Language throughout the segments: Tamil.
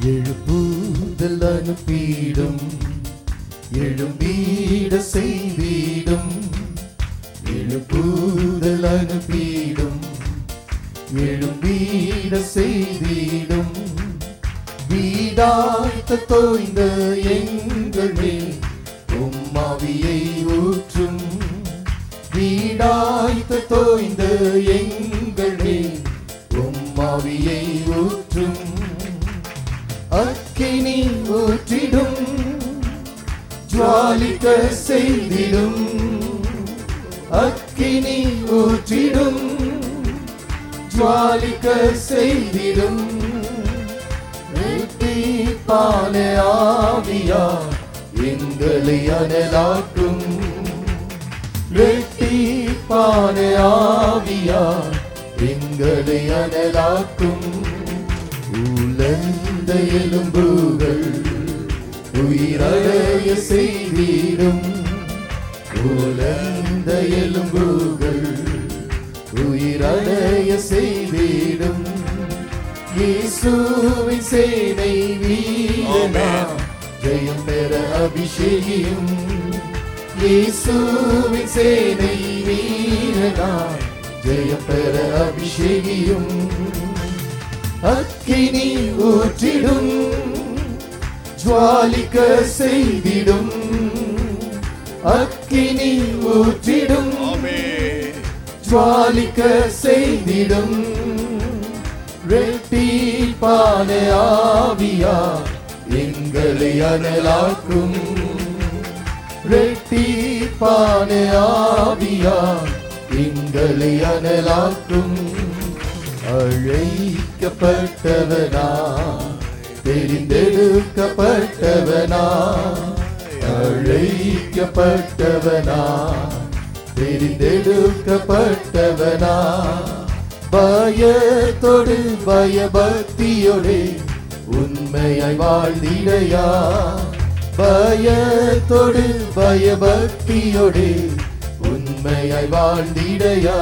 எழுப்புதல் அனுப்பிடும் எழும்பீட செய்திடும் எழுப்புதல் அனுப்பிடும் எழும்பீட செய்திடும் வீடாய்த்த தோய்ந்த எங்கள் மேல் உம்மாவியை ஊற்றும் வீடாய்த்த தோய்ந்த எங்கள் மேல் உம்மாவியை ஊற்றும் அக்கினி ஊற்றிடும் ஜுவாலிக்க செய்திடும் அக்கினி ஊற்றிடும் ஜுவாலிக்க செய்திடும் பான ஆவியா எங்களை அனலாக்கும் வெட்டி பான ஆவியா எங்களை அனலாக்கும் உலர்ந்த எலும்புகள் உயிரடைய செய்திடும் உலர்ந்த எலும்புகள் உயிரடைய செய்திடும் இயேசுவின் சேனை வீரனா ஜெயம் பெற அபிஷேகியும் இயேசுவின் சேனை வீரனா ஜெயம் பெற அபிஷேகியும் அக்கினி ஊற்றிடும் ஜுவாலிக்க செய்திடும் அக்கினி ஊற்றிடும் ஜுவாலிக்க செய்திடும் ரெட்டி பான ஆவியா எங்களை அனலாக்கும் ரெட்டி பான ஆவியா எங்களை அனலாக்கும் அழைக்கப்பட்டவனா தெரிந்தெடுக்கப்பட்டவனா அழைக்கப்பட்டவனா தெரிந்தெடுக்கப்பட்டவனா பயத்தோடு பயபக்தியோடு உண்மையாய் வாழ்ந்திடையா பயத்தோடு பயபக்தியோடு உண்மையாய் வாழ்ந்திடையா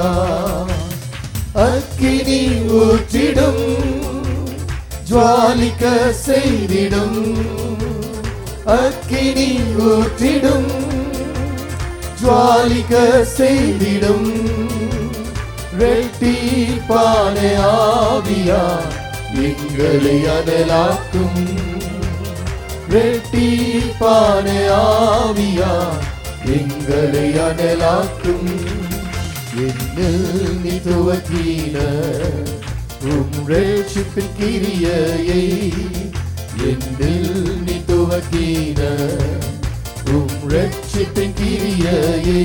அக்கினி ஊற்றிடும் ஜுவாலிக்க செய்திடும் அக்கினி ஊற்றிடும் ஜுவாலிக்க செய்திடும் ரெட்டி பானை ஆவியா எங்களை அனலாக்கும் ரெட்டி பானை ஆவியா எங்களை அனலாக்கும் என்னில் நீ துவக்கின உம் ரேட்சிப்பின் கிரியையை என்னில் நீ துவக்கின உம் ரட்சிப்பின் கிரியையை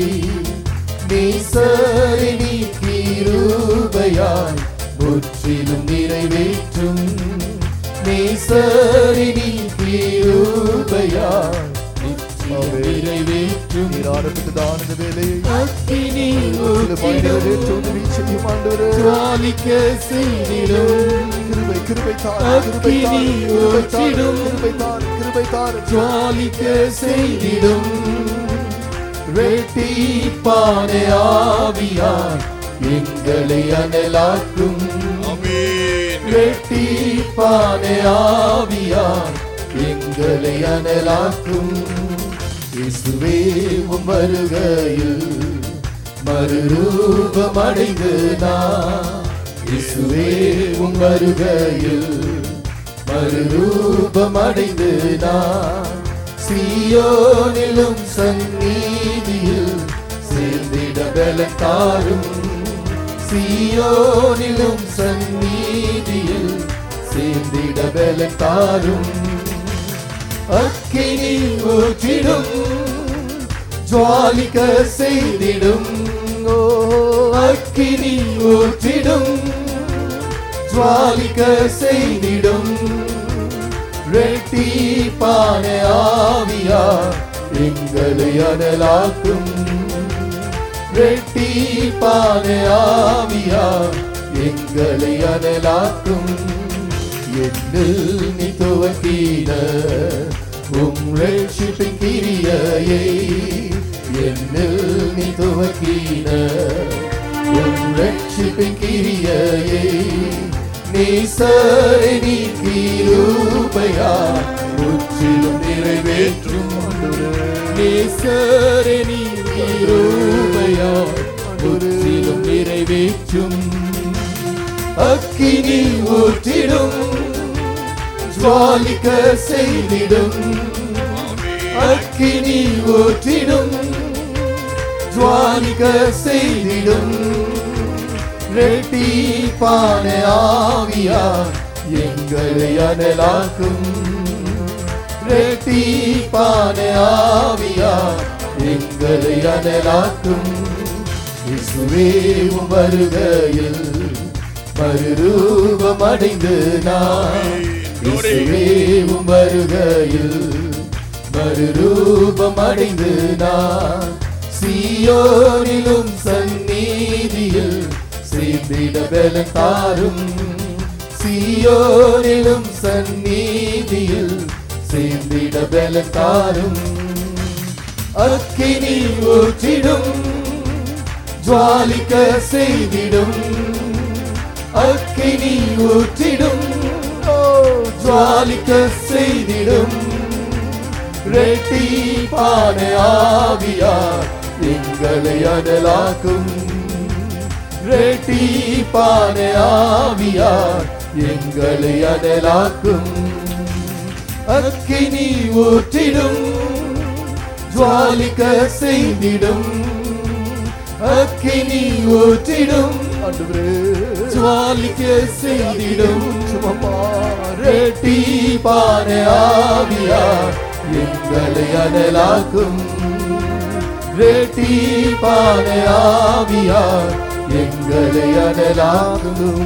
நீசரை நீ கிருபையாய் முற்றிலும் நிறைவேற்றும் நீசரை நீ கிருபையாய் முற்றிலும் நிறைவேற்றும் நீர் ஆரம்பித்ததான இந்த வேலையை அக்கினி உமது மனிதரே தோல்வி செய்யும் ஆண்டவரே. ஜுவாலிக்க செய்திடும் கிருபை கிருபை தார் கிருபை அக்கினி தார் கிருபை தார் ஊற்றிடும். கிருபை தார் கிருபை தார் ஜுவாலிக்க செய்திடும் ரெட்டி பானை ஆவியா எங்களை அனலாக்கும் ரெட்டி பானை ஆவியா எங்களை அனலாக்கும் இயேசுவே உம் வருகையில் மறுரூபம் அடைந்து நான் இயேசுவே உம் வருகையில் மறுரூபம் அடைந்து நான் சியோனிலும் சந்நீதியில் சேர்ந்திட பலத்தாரும் சியோனிலும் சந்நீதியில் சேர்ந்திட பலத்தாரும் அக்கினி ஊற்றிடும் ஜுவாலிக்க செய்திடும் ஓ அக்கினி ஊற்றிடும் ஜுவாலிக்க செய்திடும் ரெட்டி பானை ஆவியா எங்களை அனலாக்கும் ரெட்டி பானை ஆவியா எங்களை அனலாக்கும் என்னில் நீ துவக்கின உம் ரட்சிப்பின் கிரியையை என்னில் நீ துவக்கின உம் ரட்சிப்பின் கிரியையை நேசரை நீ கிருபையா முற்றிலும் நிறைவேற்றும் நேசரை நீ கிருபையா முற்றிலும் நிறைவேற்றும் அக்கினி ஊற்றிடும் ஜுவாலிக்க செய்திடும் அக்கினி ஊற்றிடும் ஜுவாலிக்க செய்திடும் ரெட்டிப்பான ஆவியா எங்களை அனலாக்கும் ரெட்டிப்பான ஆவியா எங்களை அனலாக்கும் இசுவேவும் வருகையில் மறுரூபம் அடைந்து நான் இசுவேவும் வருகையில் மறுரூபம் அடைந்து நான் சியோனிலும் சந்நீதியில் சேர்ந்திட பலன் தாரும் சியோனிலும் சந்நீதியில் சேர்ந்திட பலன் தாரும் அக்கினி ஊற்றிடும் ஜுவாலிக்க செய்திடும் அக்கினி ஊற்றிடும் ஓ, ஜுவாலிக்க செய்திடும் ரெட்டி பானை ஆவியார் எங்களை அனலாக்கும் ரெட்டி பானை ஆவியார் எங்களை அனலாக்கும் அக்கினி ஊற்றிடும் ஜுவாலிக்க செய்திடும் அக்கினி ஊற்றிடும் ஜுவாலிக்க செய்திடும் ரெட்டி பானை ஆவியார் எங்களை அனலாக்கும் ரெட்டி பானை ஆவியார் எங்களை அனலாக்கும்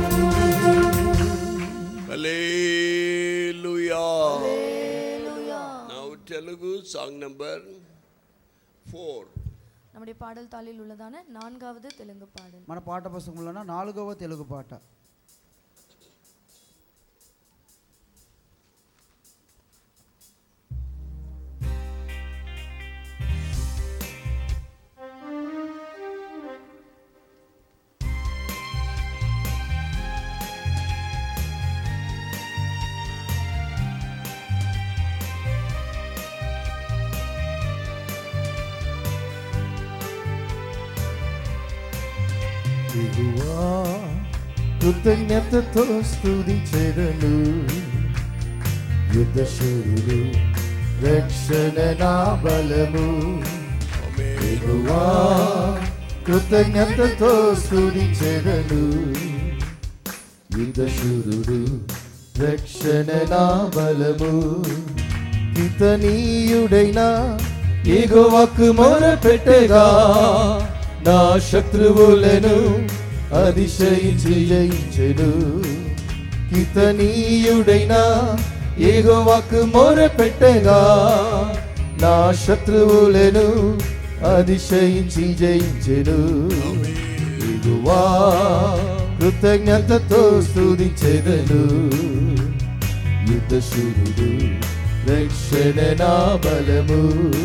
Hallelujah. Now Telugu song number four. நம்முடைய பாடல் தாளில் உள்ளதான நான்காவது தெலுங்கு பாடல் మన పాట పుస్తకంలోన నాలుగవ తెలుగు పాట దిగువా కృతజ్ఞతతో స్తుతించెదను యుద్ధ శూరుడు రక్షణ నా బలము దిగువా కృతజ్ఞతతో స్తుతించెదను యుద్ధ శూరుడు రక్షణ నా బలము కితనీయుడైన ఎగోవకు మొర పెట్టగా నా శత్రువులను అతిశయించి జయించెను కితనీయుడైన ఏగోవాకు మొర పెట్టగా నా శత్రువులను అతిశయించి జయించెను ఇగువా కృతజ్ఞతతో స్తుతించెదను యుద్ధశూరుడు రక్షణ నా బలము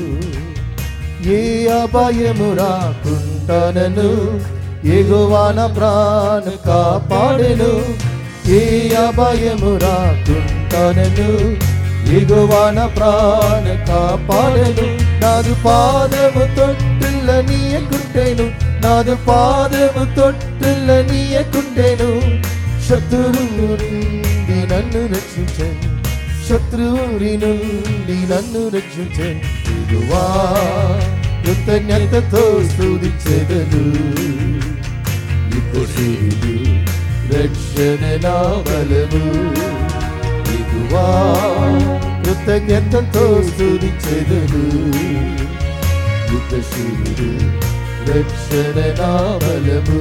ఏ అపాయము రాకుంటానను ఎగువాన ప్రాణ కాపాడెను ఏ అపాయము రాకుంటానను ఎగువాన ప్రాణ కాపాడెను నాదు పాదము తొట్టుల నీయకుంటేను నాదు పాదము తొట్టుల నీయకుంటేను శత్రువు నుండి నన్ను రక్షించను శత్రువురి నుండి నన్ను రక్షించను ఇదిగోవా, కృతజ్ఞతతో స్తుతించెదను యుద్ధశూరుడు రక్షణ నా బలము ఇదిగోవా, కృతజ్ఞతతో స్తుతించెదను యుద్ధశూరుడు రక్షణ నా బలము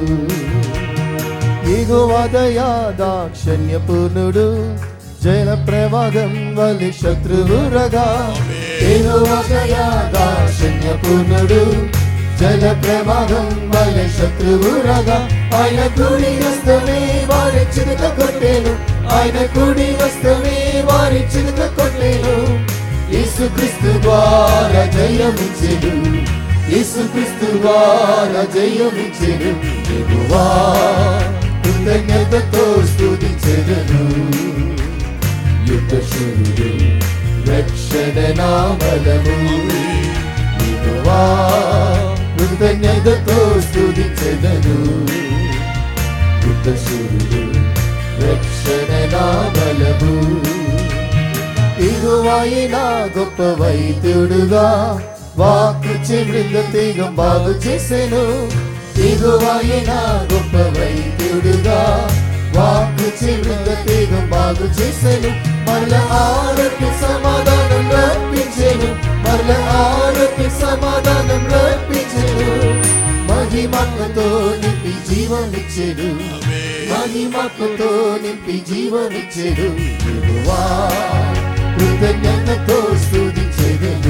ఏగోవాదయా దాక్షణ్యపూర్ణుడు జల ప్రవాగం వలి శత్రువురగా ఏగోవాదయా దాక్షణ్యపూర్ణుడు జల ప్రవాగం వలి శత్రువురగా ఆయన కుడి హస్తమే వారి చిరుత కొట్టేను ఆయన కుడి హస్తమే వారి చిరుత కొట్టేను యేసుక్రీస్తు ద్వారా జయమిచ్చెను యేసుక్రీస్తు ద్వారా జయమిచ్చెను యెహోవా కృతజ్ఞతతో స్థుతించెదను యుద్ధ శూరుడు రక్షణ నామలము యెహోవా కృతజ్ఞతతో స్థుతించెదను యుద్ధ శూరుడు రక్షణ నామలము ఇరువాయినా గొప్ప వైద్యుడుగా వాక్కు చెవిళ్ళ తీగం బాగు చేసెను ఇరువాయినా గొప్ప వైద్యుడుగా వాక్కు చెవిళ్ళ తీగం బాగు చేసెను మరల ఆరోగ్య సమాధానం రప్పించెను మరల ఆరోగ్య సమాధానం రప్పించెను మహిమతో నింపి జీవమిచ్చెను మహిమతో నింపి జీవమిచ్చెను యెహోవా కృతజ్ఞతతో స్తుతించెదను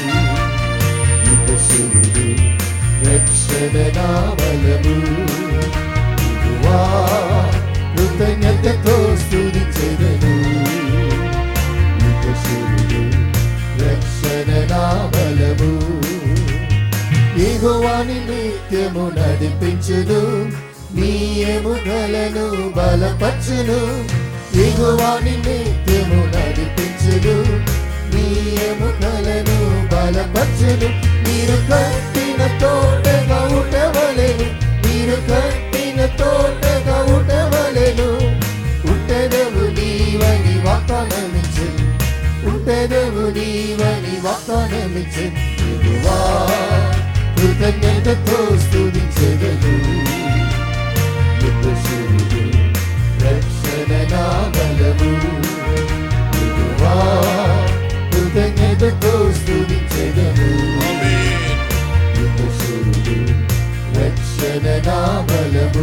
యుద్ధశూరుడు రక్షణ నామలము యెహోవా కృతజ్ఞతతో స్తుతించెదను యుద్ధశూరుడు రక్షణ నామలము యెహోవాని నిత్యము నడిపించును నీ ఎముకలను బలపరచును యెహోవాని నిత్యము నడిపించును నీ ఎముకలను బలపరచును మీరు కట్టిన తోటగా ఉండవలెను మీరు కట్టిన తోటగా ఉండవలెను ఉంటెదవు నీవని వాగ్దానమిచ్చు ఉంటెదవు నీవని వాగ్దానమిచ్చు యెహోవా కృతజ్ఞతతో స్తుతించెదను యుద్ధశూరుడు రక్షణ నామలము యెహోవా కృతజ్ఞతతో స్తుతించెదను యుద్ధశూరుడు రక్షణ నామలము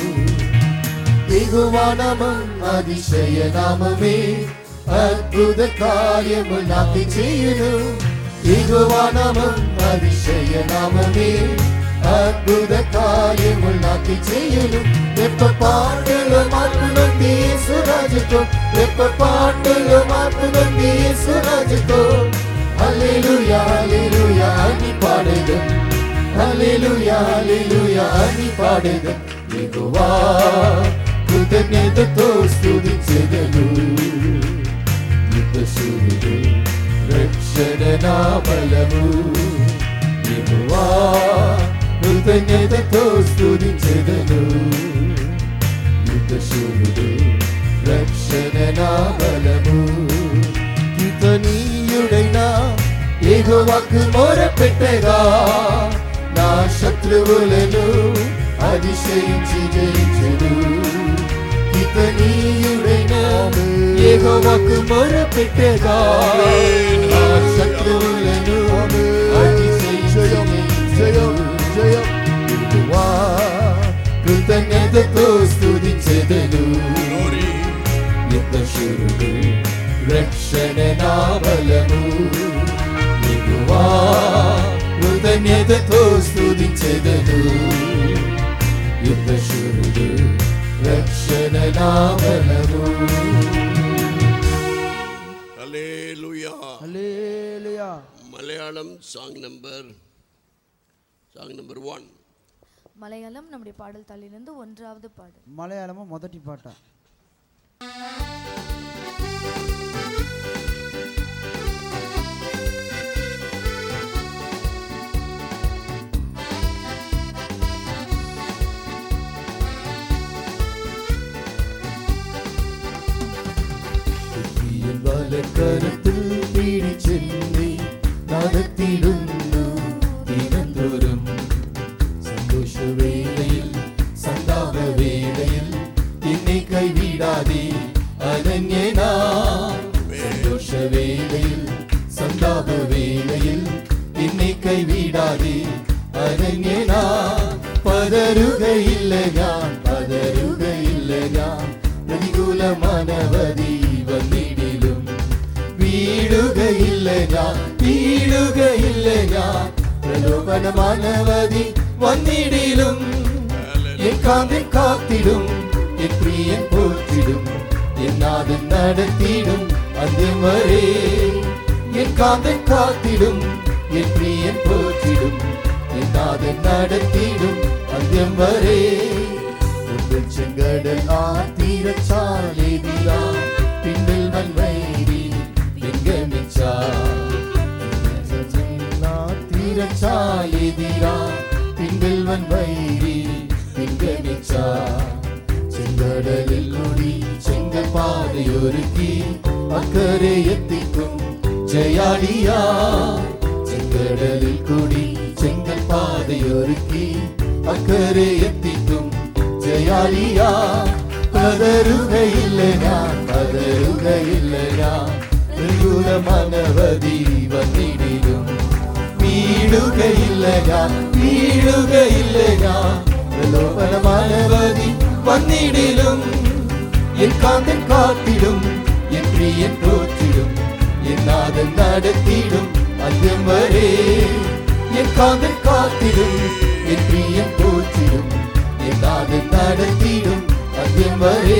దిగువానమం అతిశయ నామమే అద్భుత కార్యము నాకు చేయును దిగువానమం అతిశయ నామమే అద్భుత కార్యము నాకు చేయును రెప్ప పాటలు మాత్రమంది సురాజుతో రెప్ప పాటలు మాత్రమంది సురాజుతో హల్లెలూయా హల్లెలూయా అని పాడేదు హల్లెలూయా హల్లెలూయా అని పాడేదు యెహోవా కృతజ్ఞతతో స్తుతించెదను యుద్ధశూరుడు రక్షణ నామలము యెహోవా కృతజ్ఞతతో స్తుతించెదను యుద్ధశూరుడు రక్షణ నామలము కీర్తనీయుడైన ఏగోవాకు మొర పెట్టగా నా శత్రువులను అతిశయించి జయించెను కీర్తనీయుడైన ఏగోవాకు మొర పెట్టగా నా శత్రువులను అతిశయించి జయం జయం జయం యెహోవా కృతజ్ఞతతో స్తుతించెదను యుద్ధశూరుడు రక్షణ నామలము యెహోవా కృతజ్ఞతతో స్తుతించెదను యుద్ధశూరుడు రక్షణ నామలము Hallelujah. హల్లెలూయా Malayalam song number song number one. Malayalam நம்முடைய பாடல் தாளிலிருந்து ஒன்றாவது பாடல் మలయాళము మొదటి పాట പ്രിയൻ വലക്കരത്തിൽ പിടിച്ചെന്നെ നടത്തിടുന്നു ദിനംതോറും സന്തോഷവേളയിൽ സന്താപവേളയിൽ എന്നെ കൈവിടാതെ അനന്യനാ സന്തോഷവേളയിൽ സന്താപവേളയിൽ എന്നെ കൈവിടാതെ അനന്യനാ പതരുകയില്ല ഞാൻ പതരുകയില്ല ഞാൻ പ്രതികൂല മനവധി വന്നിടിലും വീടുകയില്ല ഞാൻ വീടുകയില്ല ഞാൻ പ്രലോഭന മനവധി വന്നിടിലും എൻ കാന്തൻ കാത്തിടും എൻ പ്രിയൻ പോറ്റിടും എന്നാദൻ നടത്തിടും അന്ത്യം വരെ എൻ കാന്തൻ കാത്തിടും എൻ പ്രിയൻ പോറ്റിടും എന്നാദൻ നടത്തിടും അന്ത്യം വരെ எங்கள் செங்கடல் ஆத்திரச்சாலேதியா பின்னில் வன்வைரி பிங்கமிச்சா ஆத்திரச்சாலேதியா பின்னில் வன்வைரி பிங்கமிச்சா செங்கடலில் கொடி செங்க பாதையொருக்கி அக்கறை எத்திக்கும் ஜெயாடியா செங்கடலில் கொடி செங்கல் பாதையொருக்கி அக்கறை எத்திக்கும் ஜெயாலியா பதறுக இல்லை நான் பதறுக இல்லை நான் நிர்குல மனவதி வந்திடிடும் வீடுக இல்லையா வீடுக இல்லையா பிரலோபன மனவதி வந்திடிலும் என் காந்தன் காத்திடும் என் பிரியன் தோற்றிடும் என் நாதன் நடத்திடும் அஞ்சம் வரே என் காந்தன் காத்திடும் என் பிரியன் தோற்றிடும் என் நாதன் நடத்திடும் அஞ்சம் வரே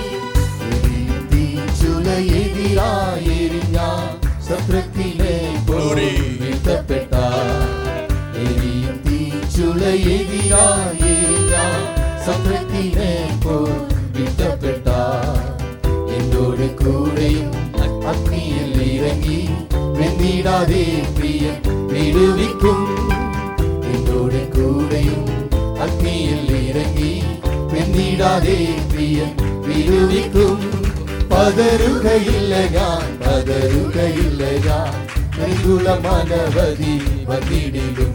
தீச்சுல எதிராயிருந்தா சத்ரத்திலே போல் வீழ்த்தப்பட்டார் எரியும் தீச்சுல எதிராயிருந்தா சத்ரத்திலே போல் வீழ்த்தப்பட்டார் என்னோடு கூடையும் அக்னியில் இறங்கி வெந்திடாதே பிரியன் விடுவிக்கும் என்னோடு கூடையும் அக்னியில் இறங்கி வெந்திடாதே பிரியன் விடுவிக்கும் பதறுக இல்லையா பதறுக இல்லையா வெகுல மனவதி வந்திடிடும்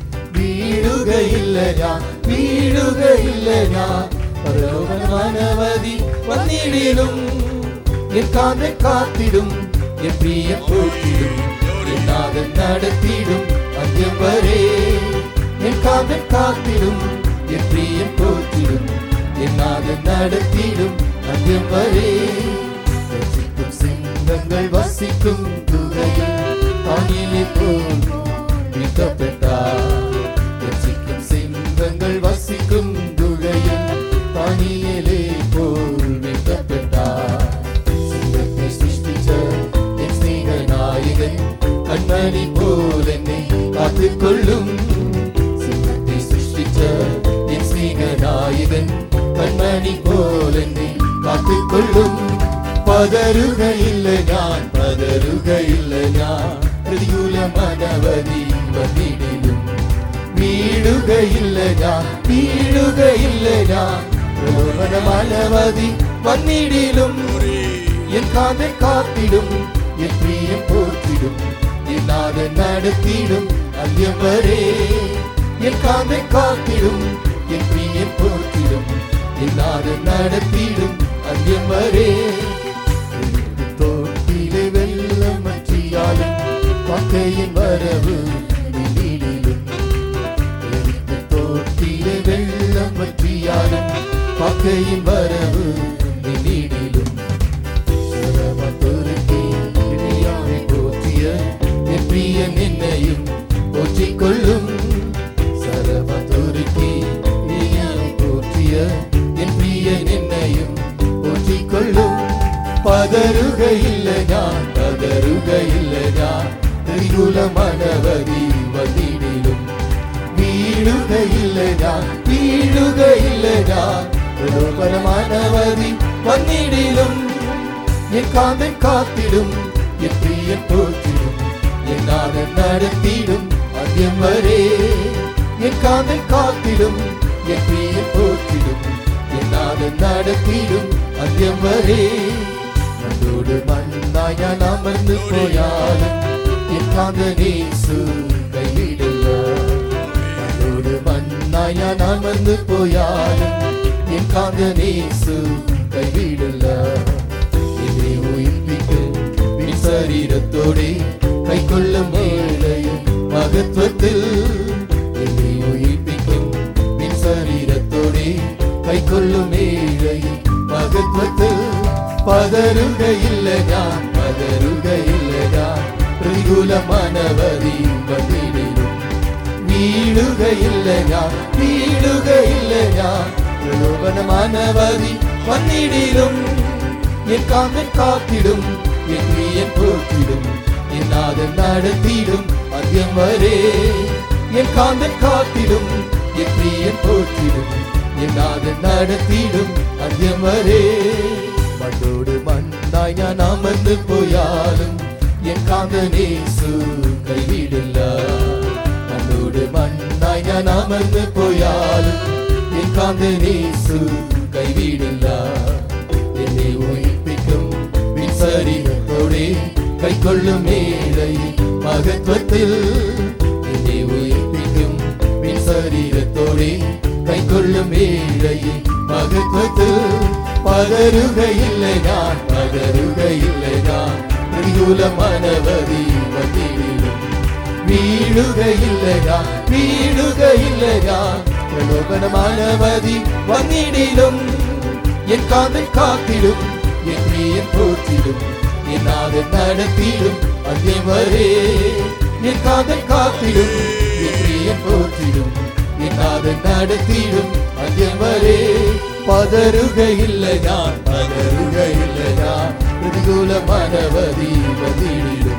வீடுக இல்லையா வீடுக இல்லையா பரலோக மனவதி வந்திடிடும் என் காதை காத்திடும் என் பிரிய போற்றிடும் என் நாதன் நடத்திடும் அஞ்சம் வரே என் காதை காத்திடும் என் பிரிய போற்றிடும் என் நாதன் நடத்திடும் அஞ்சம் வரே ரசிக்கும் சிங்கங்கள் வசிக்கும் குகையில் தானியலை போல் மீட்கப்பட்டார் ரசிக்கும் சிங்கங்கள் வசிக்கும் குகையில் தானியலே போல் மீட்கப்பட்டார் சிங்கத்தை சிருஷ்டிச்ச என் ஸ்நேக நாயகன் கண்மணி போல் என்னை காத்துக்கொள்ளும் சிங்கத்தை சிருஷ்டிச்ச என் ஸ்நேக நாயகன் கண்மணி போல் என்னை காத்துக்கொள்ளும் പതരുക ഇല്ല ഞാൻ പതരുക ഇല്ല ഞാൻ പ്രതികൂല മനവധി വന്നിടിലും വീടുകയില്ല ഞാൻ വീടുകയില്ല ഞാൻ പ്രലോഭന മനവധി വന്നിടിലും എൻ കാതൻ കാത്തിടും എൻ പ്രിയം പോറ്റിടും എൻ നാഥൻ നടത്തിടും അന്ത്യം വരെ എൻ കാതൻ കാത്തിടും എൻ പ്രിയം പോറ്റിടും എൻ നാഥൻ നടത്തിടും അന്ത്യം വരെ തോട്ടിലെ വെള്ളം വറ്റിയാലും പക്കയും വരവ് നിന്നിടിലും തോട്ടിലെ വെള്ളം വറ്റിയാലും പക്കയും വരവ് നിന്നിടിലും പോറ്റിയ എൻ പ്രിയൻ എന്നെയും പോറ്റിക്കൊള്ളും സരവതുരുക്കി പോറ്റിയ എൻ പ്രിയൻ എന്നെയും പോറ്റിക്കൊള്ളും പതറുകയില്ല ഞാൻ പതറുകയില്ല ഞാൻ ത്രികുല മനവതി വന്നിടിലും വീഴുകയില്ല ഞാൻ വീഴുകയില്ല ഞാൻ പ്രലോഭന മനവതി വന്നിടിലും എൻ കാന്തൻ കാത്തിടും എൻ പ്രിയൻ പോറ്റിടും എൻ നാടൻ നടത്തിടും അന്ത്യം വരെ എൻ കാന്തൻ കാത്തിടും എൻ പ്രിയൻ പോറ്റിടും എൻ നാടൻ നടത്തിടും അന്ത്യം വരെ മണ്ണോട് മണ്ണായി ഞാൻ അമർന്നു പോയാലും എൻ കാന്തനേസു കൈവിടില്ല മണ്ണോട് മണ്ണായി ഞാൻ അമർന്നു പോയാലും എൻ കാന്തനേസു കൈവിടില്ല എന്നെ ഉയിപ്പിക്കും നിൻ ശരീരത്തോടെ കൈക്കൊള്ളും വേളയിൽ മഹത്വത്തിൽ എന്നെ ഉയിപ്പിക്കും നിൻ ശരീരത്തോടെ കൈക്കൊള്ളും വേളയിൽ മഹത്വത്തിൽ പതറുകയില്ല ഞാൻ പതറുകയില്ല ഞാൻ പ്രതികൂല മനവതി വന്നിടിലും വീഴുകയില്ല ഞാൻ വീഴുകയില്ല ഞാൻ പ്രലോഭന മനവതി വന്നിടിലും എൻ കാന്തൻ കാത്തിടും എൻ പ്രിയൻ പോറ്റിടും എൻ നാഥൻ നടത്തിയിടും അന്ത്യം വരെ എൻ കാന്തൻ കാത്തിടും എൻ പ്രിയൻ പോറ്റിടും என்னாது நடத்திடும் அந்தியம் வரே மண்ணோடு மண்ணாய் ഞാൻ അമർന്നു പോയാലും എൻ കാന്തനേസു കൈവിടില്ല മണ്ണോട് മണ്ണായി ഞാൻ അമർന്നു പോയാലും എൻ കാന്തനേസു കൈവിടില്ല എന്നെ ഉയിപ്പിക്കും വിൻ ശരീരത്തോടെ കൈക്കൊള്ളും മേടൈ മഹത്വത്തിൽ എന്നെ ഉയിപ്പിക്കും വിൻ ശരീരത്തോടെ കൈക്കൊള്ളും മേടൈ മഹത്വത്തിൽ പകരുകയില്ല ഞാൻ പകരുകയില്ല ഞാൻ പ്രതികൂല മനവധി വന്നിടിലും വീഴുകയില്ല ഞാൻ വീഴുകയില്ല ഞാൻ പ്രലോഭന മനവധി വന്നിടിലും എൻ കാതൽ കാത്തിലും എൻ പ്രിയൻ പോറ്റിലും എന്നാതെ നടത്തിയിലും അന്ത്യം വരെ എൻ കാതൽ കാത്തിലും എൻ പ്രിയൻ പോറ്റിലും എന്നാതെ നടത്തിയിലും അന്ത്യം വരെ പതറുകയില്ല ഞാൻ പതറുകയില്ല ഞാൻ പ്രതികൂല മനവധി വന്നിടിലും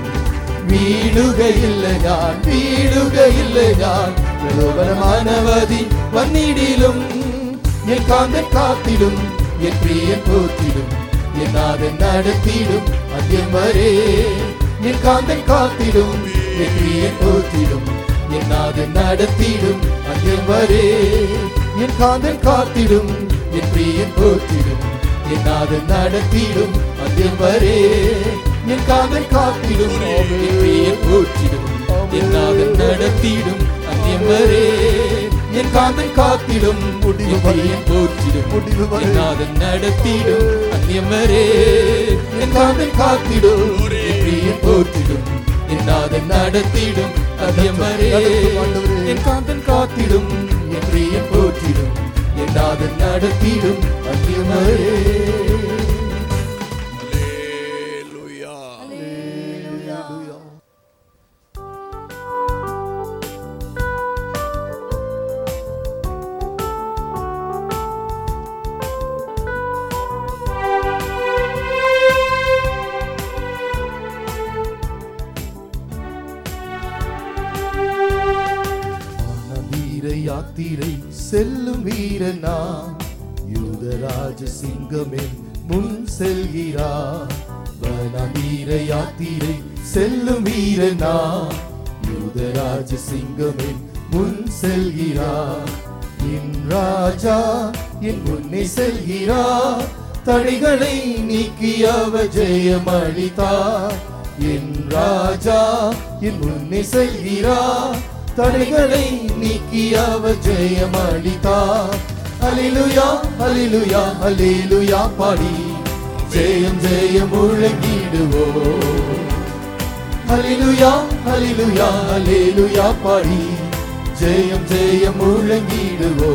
വീഴുകയില്ല ഞാൻ വീഴുകയില്ല ഞാൻ പ്രലോഭനമാനവധി വന്നിടിലും എൻ കാന്തൻ കാത്തിലും എൻ പ്രിയൻ പോറ്റിലും എന്നാതെ നടത്തിയിലും അന്ത്യം വരെ എൻ കാന്തൻ കാത്തിലും എൻ പ്രിയൻ പോറ്റിലും എന്നാതെ നടത്തിയിലും അന്ത്യം വരെ എൻ കാന്തൻ കാത്തിലും എൻ പ്രിയൻ പോറ്റിലും എന്നാതെ നടത്തിയിലും അന്ത്യം വരെ എൻ കാതൽ കാത്തിടും എൻ പ്രിയൻ പോറ്റിടും എന്നാതെ നടത്തിയിടും അന്ത്യം വരെ എൻ കാതൽ കാത്തിടും എൻ പ്രിയൻ പോറ്റിടും എന്നാതെ നടത്തിയിടും അന്ത്യം വരെ എൻ കാതൽ കാത്തിടും എൻ പ്രിയൻ പോറ്റിടും എന്നാതെ നടത്തിയിടും അന്ത്യം വരെ എൻ കാതൽ കാത്തിടും എൻ പ്രിയൻ പോറ്റിടും എന്നാതെ നടത്തിയിടും അന്ത്യം വരെ Hallelujah. வீர யாத்திரை செல்லும் வீரனா யூதராஜ சிங்கமே முன் செல்கிறார் வனவீர யாத்திரை செல்லும் வீரனா யூதராஜ சிங்கமே முன் செல்கிறார் என் ராஜா என் முன்னே செல்கிறார் தடைகளை நீக்கி அவர் ஜெயம் அளித்தார் என் ராஜா என் முன்னே செல்கிறார் தடைகளை நீக்கி அவர் ஜெயம் அளித்தார் அலிலுயா அலிலுயா அலிலுயா பாடி ஜெயம் ஜெயம் முழங்கிடுவோ அலிலுயா அலிலுயா அலிலுயா பாடி ஜெயம் ஜெயம் முழங்கிடுவோ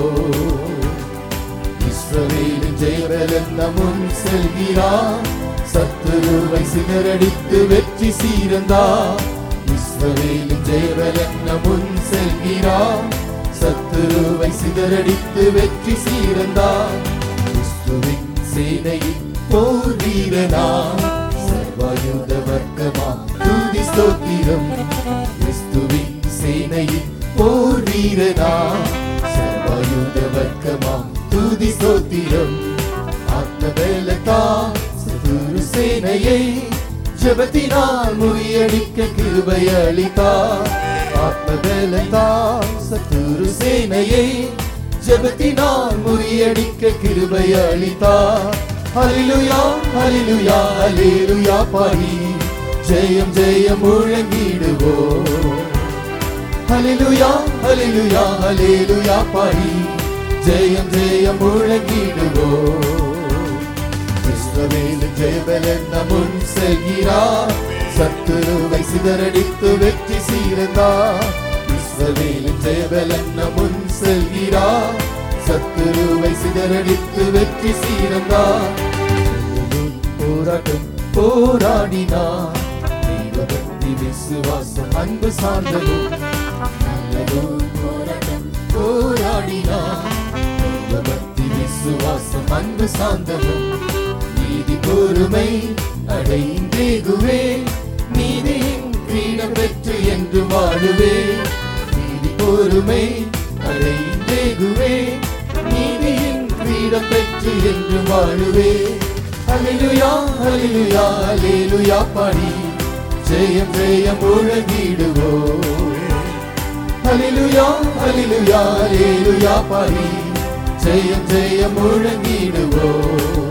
இஸ்ரவேலின் ஜெயரலன் முன் செல்கிறார் சத்துருவை சிதறடித்து வெற்றி சீரந்தார் இஸ்ரவேலின் ஜெயரலன் முன் செல்கிறார் சத்துருவை சிதறடித்து வெற்றி சீரந்தார் கிறிஸ்துவின் சேனையில் போர் வீரனா சர்வாயுத வர்க்கமா துதி ஸ்தோத்திரம் கிறிஸ்துவின் சேனையில் போர் வீரனா சர்வாயுத வர்க்கமாம் துதி ஸ்தோத்திரம் ஆத்மவேலத்தா சதுரு சேனையை ஜபத்தினால் முறியடிக்க கிருபை அளித்தார் ஆத்மவேலத்தா சத்துரு சேனையை ஜபத்தினால் முறியடிக்க கிருபை அளித்தார் ஹலிலுயா ஹலிலுயா ஹலிலுயா பாடி ஜெயம் ஜெயம் முழங்கிடுவோம் ஹலிலுயா ஹலிலுயா ஹலிலுயா பாடி ஜெயம் ஜெயம் முழங்கிடுவோம் கிறிஸ்தவேலு ஜெயபலன் முன் செல்கிறார் சத்துருவை சிதறடித்து வெற்றி சீரந்தார் இஸ்ரவேலு ஜெயபலன் முன் செல்கிறார் சத்துருவை சிதறடித்து வெற்றி சீரந்தார் போராட்டம் போராடினார் தெய்வபக்தி விசுவாசம் அன்பு சார்ந்ததும் நல்லதோர் போராட்டம் போராடினார் தெய்வபக்தி விசுவாசம் அன்பு சார்ந்ததும் நீதி பொறுமை அடைந்தேகுவே நீதியின் கிரீடம் பெற்று என்று வாழுவே நீதி பொறுமை அடைந்தேகுவே நீதியின் கிரீடம் பெற்று என்று வாழுவே ஹalleluya ஹalleluya ஹalleluya பாடி ஜெயம் ஜெயம் முழங்கிடுவோம் ஹalleluya ஹalleluya ஹalleluya பாடி ஜெயம் ஜெயம் முழங்கிடுவோம்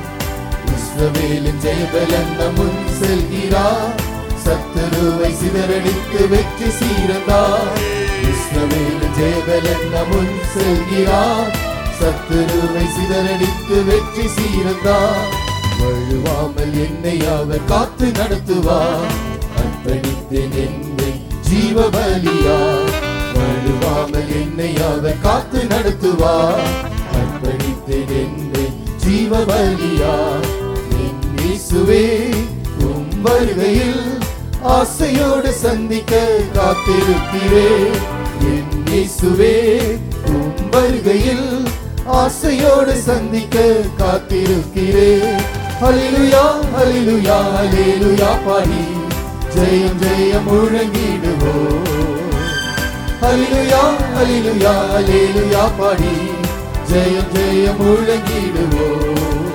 இஸ்ரவேலின் ஜெயபலன் முன் செல்கிறார் சத்துருவை சிதறடித்து வெற்றி சீரந்தார் இஸ்ரவேலின் ஜெயபலன் முன் செல்கிறார் சத்துருவை சிதறடித்து வெற்றி சீரந்தார் வழுவாமல் என்னை அவர் காத்து நடத்துவார் அர்ப்பணித்தேன் என்னை ஜீவ பலியார் வழுவாமல் என்னை அவர் காத்து நடத்துவார் அர்ப்பணித்தேன் என்னை ஜீவ பலியார் என் இயேசுவே உம் வருகையில் ஆசையோடு சந்திக்க காத்திருக்கிறேன் என் இயேசுவே உம் வருகையில் ஆசையோடு சந்திக்க காத்திருக்கிறேன் ஹalleluya ஹalleluya ஹalleluya பாடி ஜெயம் ஜெயம் முழங்கிடுவோம் ஹalleluya ஹalleluya ஹalleluya பாடி ஜெயம் ஜெயம் முழங்கிடுவோம்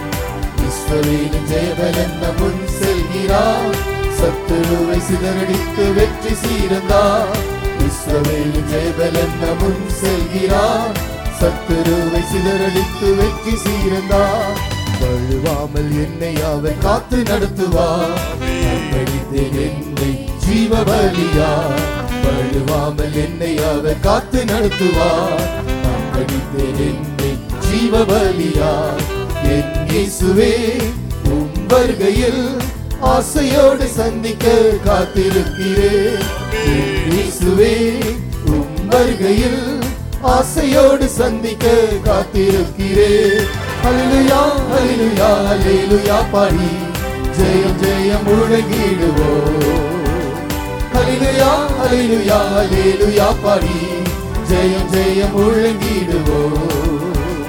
இஸ்ரவேலின் ஜெயபலன் முன் செல்கிறார் சத்துருவை சிதறடித்து வெற்றி சீரந்தார் இஸ்ரவேலின் ஜெயபலன் முன் செல்கிறார் சத்துருவை சிதறடித்து வெற்றி சீரந்தார் வழுவாமல் என்னை அவர் காத்து நடத்துவார் அர்ப்பணித்தேன் என்னை ஜீவ பலியார் வழுவாமல் என்னை அவர் காத்து நடத்துவார் அர்ப்பணித்தேன் என்னை ஜீவ பலியார் என் இயேசுவே உம் வருகையில் ஆசையோடு சந்திக்க காத்திருக்கிறேன் என் இயேசுவே உம் வருகையில் ஆசையோடு சந்திக்க காத்திருக்கிறேன் ஹalleluya ஹalleluya ஹalleluya பாடி ஜெயம் ஜெயம் முழங்கிடுவோம் ஹalleluya ஹalleluya ஹalleluya பாடி ஜெயம் ஜெயம் முழங்கிடுவோம்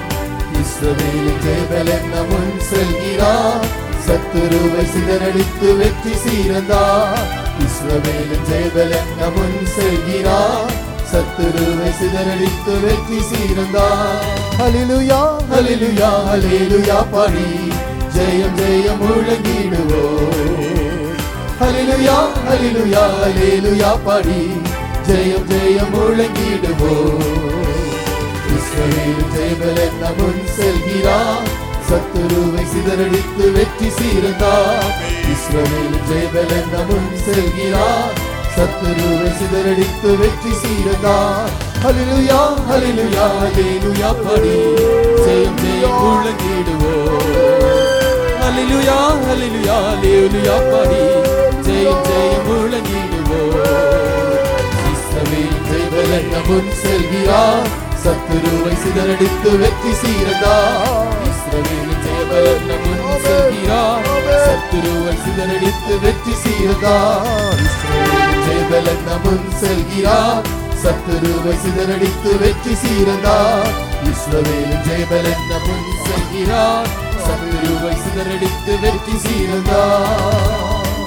இஸ்ரவேலின் ஜெயபலன் முன் செல்கிறார் சத்துருவை சிதறடித்து வெற்றி சீரந்தார் இஸ்ரவேலின் ஜெயபலன் முன் செல்கிறார் சத்துருவை சிதறடித்து வெற்றி சீரந்தார் ஹalleluya ஹalleluya ஹalleluya பாடி ஜெயம் ஜெயம் முழங்கிடுவோம் ஹalleluya ஹalleluya ஹalleluya பாடி ஜெயம் ஜெயம் முழங்கிடுவோம் இஸ்ரவேல் ஜெயபலன் முன் செல்கிறார் சத்துருவை சிதறடித்து வெற்றி சீரந்தார் இஸ்ரவேல் ஜெயபலன் முன் செல்கிறார் சத்துருவை சிதறடித்து வெற்றி சீரந்தார் ஹalleluya ஹalleluya ஹalleluya பாடி ஜெயம் ஜெயம் முழங்கிடுவோம் ஹalleluya ஹalleluya ஹalleluya பாடி ஜெயம் ஜெயம் முழங்கிடுவோம் இஸ்ரவேல் ஜெயபலன் முன் செல்கிறார் சத்துருவை சிதறடித்து வெற்றி சீரந்தார் இஸ்ரவேல் ஜெயபலன் முன் செல்கிறார் சத்துருவை சிதறடித்து வெற்றி சீரந்தார் இஸ்ரவேல் ஜெயபலன் முன் செல்கிறார் சத்துருவை சிதறடித்து வெற்றி சீரந்தார் இஸ்ரவேல் ஜெயபலன் முன் செல்கிறார் சத்துருவை சிதறடித்து வெற்றி சீரந்தார்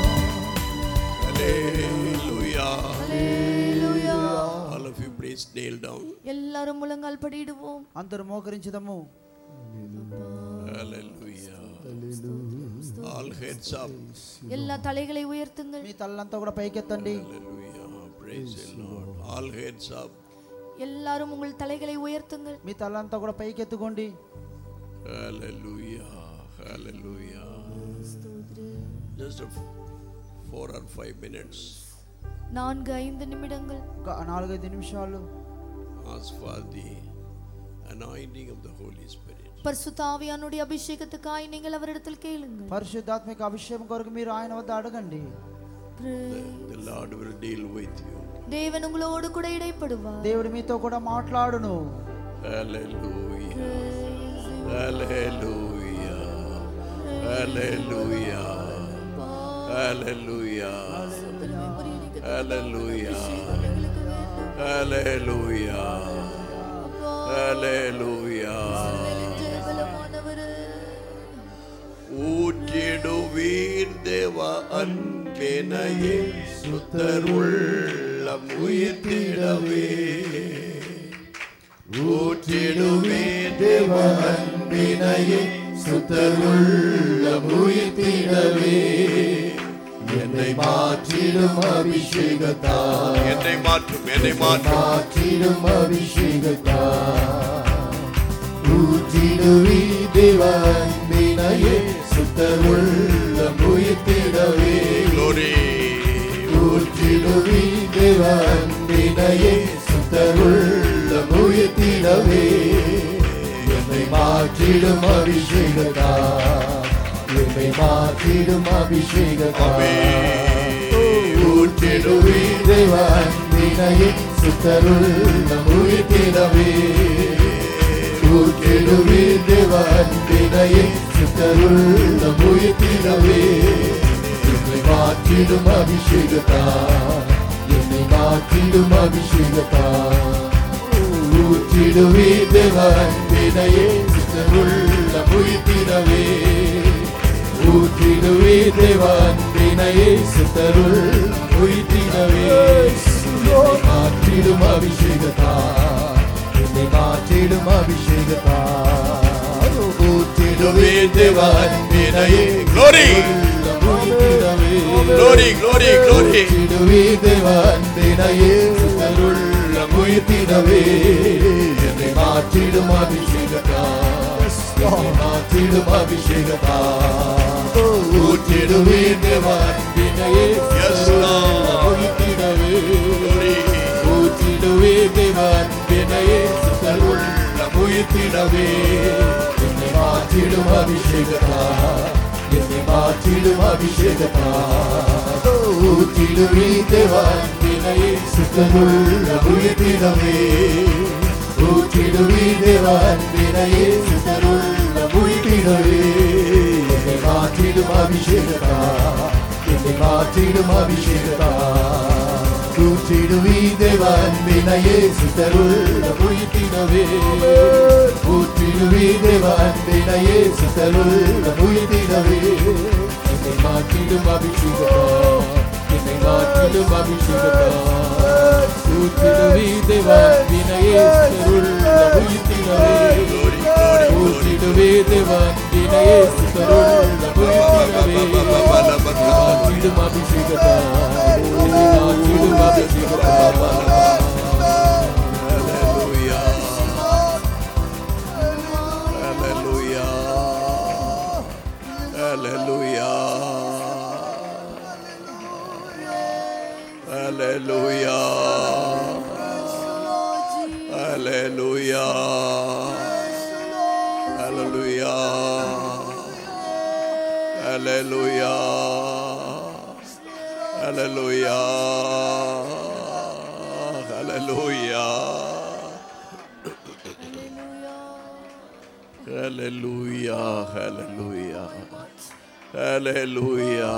Hallelujah. Hallelujah. All of you please kneel down. எல்லாரும் முழங்கால் படிடுவோம் అందరు మోకరించదము Hallelujah. All heads up. எல்லா தலைகளை உயர்த்துங்கள் మీ తల్లంతా కూడా పైకెత్తండి Hallelujah. Praise the Lord. All heads up. எல்லாரும் உங்கள் தலைகளை உயர்த்துங்கள் మీ తల్లంతా కూడా పైకెత్తుకోండి Hallelujah. Hallelujah. Just a f- four or five minutes. நான்கு ஐந்து நிமிடங்கள் ఒక నాలుగైదు నిమిషాలు Ask for the anointing of the Holy Spirit. பரிசுத்தாவியானுடைய அபிஷேகத்துக்காய் நீங்கள் அவரிடத்தில் கேளுங்கள் పరిశుద్ధాత్మిక అభిషేకం కొరకు మీరు ఆయన వద్ద అడగండి Pray. The Lord will deal with you. தேவன் உங்களோடு கூட இடைப்படுவார் దేవుడు మీతో కూడా మాట్లాడును Hallelujah. Praise him. Hallelujah. Hallelujah. Hallelujah. Hallelujah. Hallelujah. Hallelujah. ஜெயபலமானவரே. ஊற்றிடுவீர் தேவ அன்பெனையே சுத்தர் உள்ளம் உயிர்த்திடவே ஊற்றிடுவீர் தேவ அன்பினையே சுத்தருள்ள உயிர்த்திடவே என்னை மாற்றிடும் அபிஷேகத்தா என்னை மாற்றும் என்னை மாற்றும் மாற்றிடும் அபிஷேகத்தா ஊற்றிடுவி தேவ அன்பினையே சுத்தருள்ள உயிர்த்திடவே Glory. ஊற்றிடுவி தேவ அன்பினையே சுத்தருள்ள உயிர்த்திடவே என்னை மாற்றிடும் அபிஷேகத்தா என்னை மாற்றிடும் அபிஷேகத்தா ஊற்றிடுவி தேவ அன்பினையே சுத்தருள்ள உயிர்த்திடவே ஊற்றிடுவி தேவ அன்பினையே சுத்தருள்ள உயிர்த்திடவே என்னை மாற்றிடும் அபிஷேகத்தா என்னை மாற்றிடும் அபிஷேகத்தா ஊற்றிடுவே தேவ அன்பினையே சுத்தருள்ள உயிர்த்திடவே ஊற்றிடுவே தேவ அன்பினையே சுத்தருள் உயிர்த்திடவே என்னை மாற்றிடும் அபிஷேகத்தா என்னை மாற்றிடும் அபிஷேகத்தா ஊற்றிடுவே தேவ அன்பினையே Glory. உயிர்த்திடவே Glory, glory, glory. ஊற்றிடுவே தேவ அன்பினையே சுத்தருள்ள உயிர்த்திடவே என்னை மாற்றிடும் அபிஷேகத்தா என்னை மாற்றிடும் அபிஷேகத்தா ஊற்றிடுவே தேவ அன்பினையே Yes, சுத்தருள்ள Lord. உயிர்த்திடவே Glory. ஊற்றிடுவே தேவ அன்பினையே சுத்தருள்ள உயிர்த்திடவே என்னை மாற்றிடும் அபிஷேகத்தா என்னை மாற்றிடும் அபிஷேகத்தா ஊற்றிடுவே தேவ அன்பினையே சுத்தருள்ள உயிர்த்திடவே ஊற்றிடுவே தேவ அன்பினையே சுத்தருள்ள உயிர்த்திடவே என்னை மாற்றிடும் அபிஷேகத்தா என்னை மாற்றிடும் அபிஷேகத்தா ஊற்றிடுவி தேவ அன்பினையே சுத்தருள்ள உயிர்த்திடவே ஊற்றிடுவி தேவ அன்பினையே சுத்தருள்ள உயிர்த்திடவே என்னை மாற்றிடும் அபிஷேகத்தா என்னை மாற்றிடும் அபிஷேகத்தா ஊற்றிடுவி தேவ அன்பினையே சுத்தருள்ள உயிர்த்திடவே ஊற்றிடுவே தேவ அன்பினையே சுத்தருள்ள உயிர்த்திடவே மாற்றிடும் அபிஷேகத்தா மாற்றிடும் அபிஷேகத்தா Hallelujah. Hallelujah. Hallelujah. Hallelujah. Hallelujah. Hallelujah. Hallelujah. Hallelujah. Hallelujah, hallelujah, hallelujah.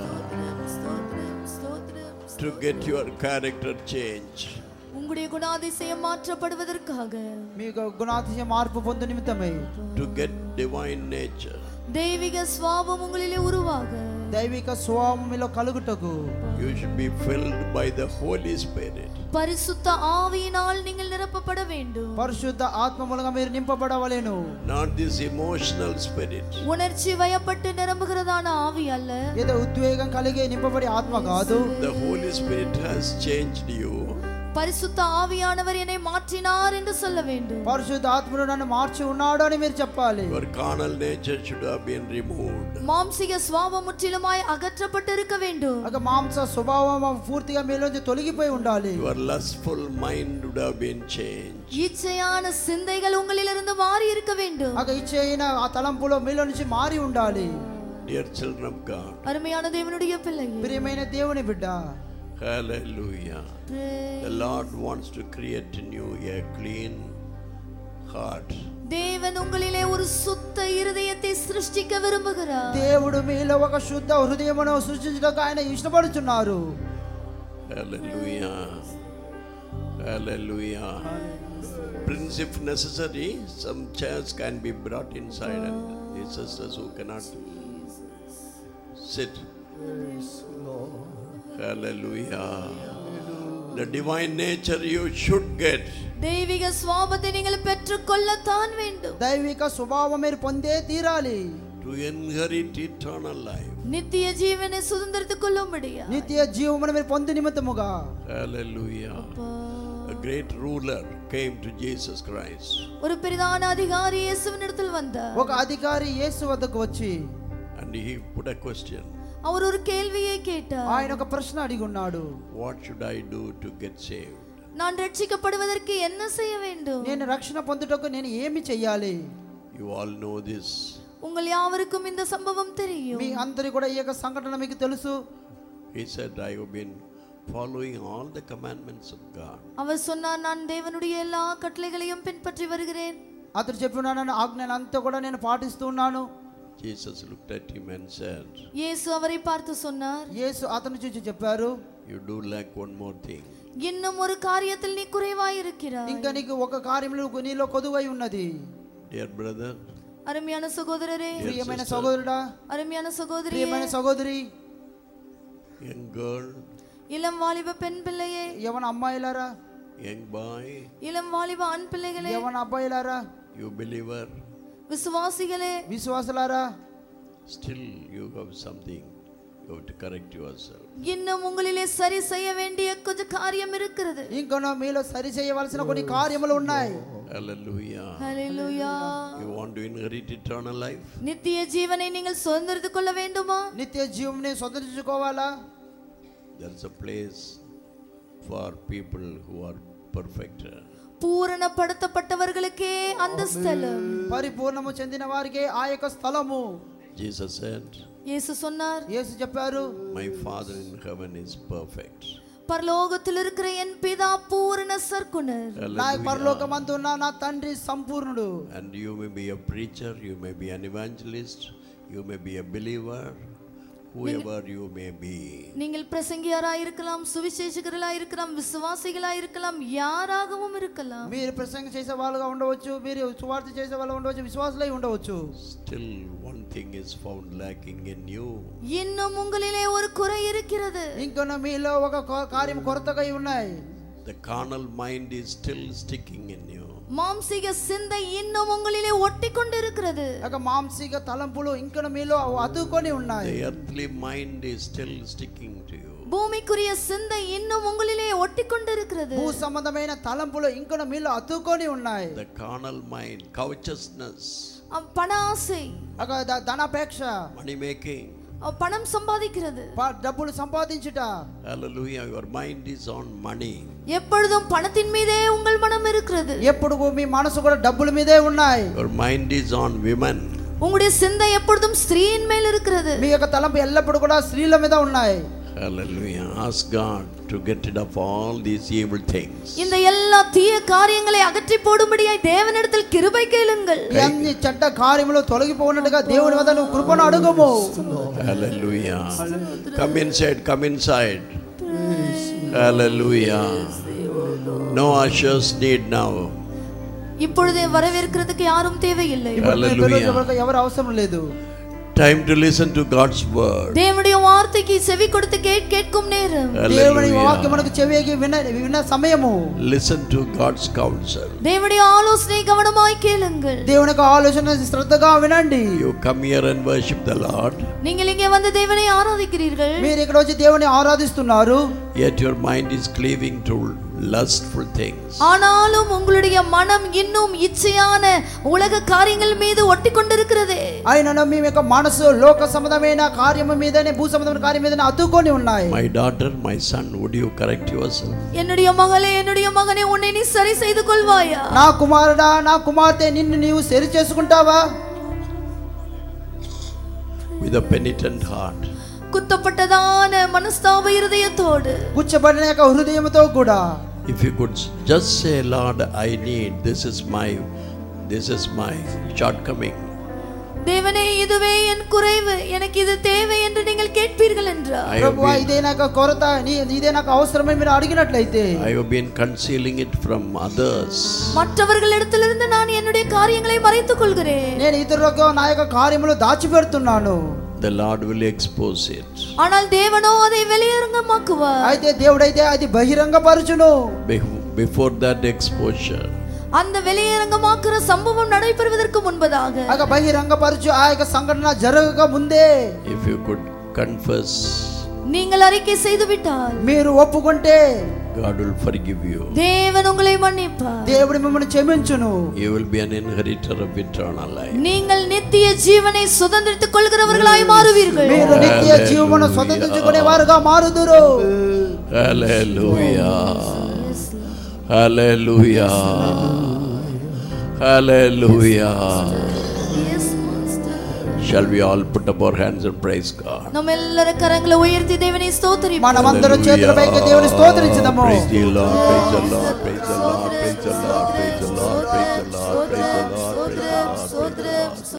To get your character change, உங்களுடைய குணாதிசயம் மாற்றப்படுவதற்காக మీ యొక్క గుణాతిశయ మార్పు పొందు నిమిత్తమై to get divine nature, தெய்வீக சுவாபம் உங்களிலே உருவாக దైవిక స్వభావం మీలో కలుగుటకు you should be filled by the Holy Spirit. பரிசுத்த ஆவியினால் நீங்கள் நிரப்பப்பட வேண்டும் పరిశుద్ధ ఆత్మ మూలంగా మీరు నింపబడవలేను Not this emotional spirit, உணர்ச்சி வயப்பட்டு நிரம்புகிறதான ஆவி அல்ல ఏదో ఉద్వేగం కలిగే నింపబడే ఆత్మ కాదు the Holy Spirit has changed you. பரிசுத்த ஆவியானவர் என்னை மாற்றினார் என்று சொல்ல வேண்டும் పరిశుద్ధ ఆత్ముడు నన్ను మార్చి ఉన్నాడు అని మీరు చెప్పాలి Your carnal nature should have been removed. மாம்சிக சுவாபம் முற்றிலுமாய் அகற்றப்பட்டு இருக்க வேண்டும் ఒక మాంస స్వభావం పూర్తిగా మీలోంచి తొలగిపోయి ఉండాలి Your lustful mind would have been changed. இச்சையான சிந்தைகள் உங்களிலிருந்து மாறி இருக்க வேண்டும் ఒక ఇచ్చైన ఆ తలంపులో మీలో నుంచి మారి ఉండాలి Dear children of God, அருமையான தேவனுடைய பிள்ளைகள் ప్రియమైన దేవుని బిడ్డ hallelujah. The Lord wants to create in you a clean heart. தேவன் உங்களிலே ஒரு சுத்த இருதயத்தை சிருஷ்டிக்க விரும்புகிறார் దేవుడు మీలో ఒక శుద్ధ హృదయమును సృష్టించడానికి ఆయన ఇష్టపడుతున్నారు Hallelujah. Hallelujah. Prince, if necessary, some chairs can be brought inside and the sisters who cannot sit. Hallelujah. The divine nature you should get. தெய்வீக சுவாபத்தை நீங்கள் பெற்றுக்கொள்ளத்தான் வேண்டும் దైవిక స్వభావం మీరు పొందే తీరాలి to inherit eternal life. நித்திய ஜீவனை சுதந்திரத்துக் கொள்ள முடியா నిత్య జీవమును మీరు పొంది నిమిత్తముగా Hallelujah. A great ruler came to Jesus Christ. ஒரு பெரிதான அதிகாரி இயேசுவினிடத்தில் வந்தார் ఒక అధికారి యేసు వద్దకు వచ్చి And he put a question அவர் ஒரு கேள்வியை கேட்டார் ఆయన ఒక ప్రశ్న అడిగి ఉన్నాడు What should I do to get saved? நான் ரட்சிக்கப்படுவதற்கு என்ன செய்ய வேண்டும் నేను రక్షణ పొందుటకు నేను ఏమి చెయ్యాలి You all know this. உங்கள் யாவருக்கும் இந்த சம்பவம் தெரியும் మీ అందరి కూడా ఈ యొక్క సంఘటన మీకు తెలుసు He said, I have been following all the commandments of God. அவர் சொன்னார் நான் தேவனுடைய எல்லா கட்டளைகளையும் பின்பற்றி வருகிறேன் అతడు చెప్పినాను ఆజ్ఞను అంతా కూడా నేను పాటిస్తూ ఉన్నాను Jesus looked at him and said, இயேசு அவரை பார்த்து சொன்னார் యేసు అతను చూసి చెప్పారు You do lack one more thing. இன்னும் ஒரு காரியத்தில் நீ குறைவாயிருக்கிறாய் ఇంకా నీకు ఒక కార్యములు నీలో కొదువై ఉన్నది Dear brother, அருமையான சகோதரரே ప్రియమైన సహోదరుడా அருமையான சகோதரி ప్రియమైన సహోదరి young girl, இளம் வாலிப பெண் பிள்ளையே యవన అమ్మాయిలారా young boy, இளம் வாலிப ஆண் பிள்ளைகளே యవన అబ్బాయిలారా you believer, விசுவாசிகளே విశ్వాసులారా still you have something. You have to correct yourself. இன்னும் உங்களிலே சரி செய்ய வேண்டிய கொஞ்சம் காரியம் இருக்கிறது ఇంకొన మీలో సరి చేయవలసిన కొన్ని కార్యములు ఉన్నాయి Hallelujah. Hallelujah You want to inherit eternal life? நித்திய ஜீவனை நீங்கள் சுதந்திரத்துக் கொள்ள வேண்டுமா నిత్య జీవంని సొంతరించుకోవాలా There's a place for people who are perfect. பூரணப்படுத்தப்பட்டவர்களுக்கே அந்த ஸ்தலம் పరిపూర్ణము చెందిన వారికి ఆ యొక్క స్థలము Jesus said, இயேசு சொன்னார் యేసు చెప్పారు My Father in heaven is perfect. பரலோகத்தில் இருக்கிற என் பிதா பூரண சர்க்குணர் నా Hallelujah. పరలోకమందు ఉన్న నా తండ్రి సంపూర్ణుడు And you may be a preacher, you may be an evangelist, you may be a believer, whoever you may be. நீங்கள் பிரசங்கியாராய் இருக்கலாம் சுவிசேஷகர்களாய் இருக்கலாம் விசுவாசிகளாய் இருக்கலாம் யாராகவும் இருக்கலாம் మీరు ప్రసంగం చేసే వాళ్ళుగా ఉండవచ్చు మీరు సువార్త చేసే వాళ్ళు ఉండవచ్చు విశ్వాసులై ఉండవచ్చు Still, one thing is found lacking in you. இன்னும் உங்களிலே ஒரு குறை இருக்கிறது ఇంకొన మీలో ఒక కొ- కార్యం కొరతగా ఉన్నాయి The carnal mind is still sticking in you. மாம்சீக சிந்தை இன்னும் உங்களிலே ஒட்டி கொண்டிருக்கிறது ఒక మాంసిక తలంపులు ఇంకొన మీలో అతుక్కొని ఉన్నాయి The earthly mind is still sticking to you. பூமிக்குரிய சிந்தை இன்னும் உங்களிலே ஒட்டி கொண்டிருக்கிறது భూ సంబంధమైన తలంపులు ఇంకొన మీలో అతుక్కొని ఉన్నాయి The carnal mind, covetousness, அஹ் பண ஆசை ఒక ద- ధనాపేక్ష money making. அஹ் பணம் சம்பாதிக்கிறது ప- డబ్బులు సంపాదించుట Hallelujah. Your mind is on money. எப்பொழுதும் பணத்தின் மீதே உங்கள் மனம் இருக்கிறது ఎప్పుడు మీ మనసు కూడా డబ్బుల మీదే ఉన్నాయి Your mind is on women. உங்களுடைய சிந்தை எப்பொழுதும் ஸ்திரீயின் மேல் இருக்கிறது మీ యొక్క తలంపు ఎల్లప్పుడూ కూడా స్త్రీల మీద ఉన్నాయి Hallelujah. Ask God to get rid of all these evil things. இந்த எல்லா தீய காரியங்களை அகற்றி போடும்படியாய் தேவனிடத்தில் கிருபை கேளுங்கள் ఈ అన్ని చెడ్డ కార్యములు తొలగిపోయినట్టుగా దేవుని వద్ద నువ్వు కృపను అడుగుము Hallelujah. Come inside, come inside. Hallelujah. No ushers need now. இப்பொழுதே வரவேற்கிறதுக்கு யாரும் தேவையில்லை ఇప్పుడు మీ Hallelujah. పిల్లలు ఎవరికి ఎవరు అవసరం లేదు Time to listen to God's word. தேவனுடைய வார்த்தைக்கு செவி கொடுத்து கேட் கேட்கும் நேரம் దేవుని Hallelujah. వాక్యమునకు చెవికి విన విన్న సమయము Listen to God's counsel. தேவனுடைய ஆலோசனை கவனமாய் கேளுங்கள் దేవుని యొక్క ఆలోచన శ్రద్ధగా వినండి You come here and worship the Lord, நீங்கள் இங்கே வந்து தேவனை ஆராதிக்கிறீர்கள் మీరు ఇక్కడ వచ్చి దేవుని ఆరాధిస్తున్నారు yet your mind is cleaving to lustful things. ஆனாலும் உங்களுடைய மனம் இன்னும் இச்சையான உலக காரியங்கள் மீது ஒட்டி கொண்டிருக்கிறது ఆయన మీ యొక్క మనసు లోక సంబంధమైన కార్యము మీదనే భూ సంబంధమైన కార్యం మీదనే అతుక్కొని ఉన్నాయి My daughter, my son, would you correct yourself? என்னுடைய மகளே என்னுடைய மகனே உன்னை நீ சரி செய்து கொள்வாயா నా కుమారుడా నా కుమార్తె నిన్ను నీవు సరి చేసుకుంటావా With a penitent heart. குத்தப்பட்டதான மனஸ்தாப இருதயத்தோடு కూర్చబడిన యొక్క హృదయంతో కూడా If you could just say, Lord, I need, this is my, this is my shortcoming. தேவனே இதுவே என் குறைவு எனக்கு இது தேவை என்று நீங்கள் கேட்பீர்கள் என்றார் I have ప్రభువా been, ఇదే నాకు కొరత నీ ఇదే నాకు అవసరమని మీరు అడిగినట్లయితే I have been concealing it from others. மற்றவர்களிடத்திலிருந்து நான் என்னுடைய காரியங்களை மறைத்துக் கொள்கிறேன் నేను ఇతరులకు నా యొక్క కార్యములు దాచిపెడుతున్నాను the Lord will expose it. ஆனால் தேவனோ அதை வெளியரங்கமாக்குவார் అయితే దేవుడైతే అది బహిరంగపరచును Be- Before that exposure, அந்த வெளியரங்கமாக்குற சம்பவம் நடைபெறுவதற்கு முன்பதாக ఆ యొక్క బహిరంగపరచు ఆ యొక్క సంఘటన జరగక ముందే if you could confess, நீங்கள் அறிக்கை செய்து விட்டால் మీరు ఒప్పుకుంటే God will forgive you. தேவன் உங்களை மன்னிப்பார் దేవుడు మిమ్మల్ని క్షమించును You will be an inheritor of eternal life. நீங்கள் நித்திய ஜீவனை சுதந்திரித்துக் கொள்கிறவர்களாய் மாறுவீர்கள் మీరు నిత్య జీవమును స్వతంత్రించుకునే వారుగా మారుదురు Hallelujah. Hallelujah. Hallelujah. Yes, Master. Shall we all put up our hands and praise God? நம்ம எல்லார கரங்களை உயர்த்தி தேவனை ஸ்தோத்திரி మనమందరం చేతులపైకి దేవుని స్తోత్రించుదాము Praise the Lord, praise the Lord, praise the Lord, praise the Lord, praise the Lord, praise the Lord, praise the Lord.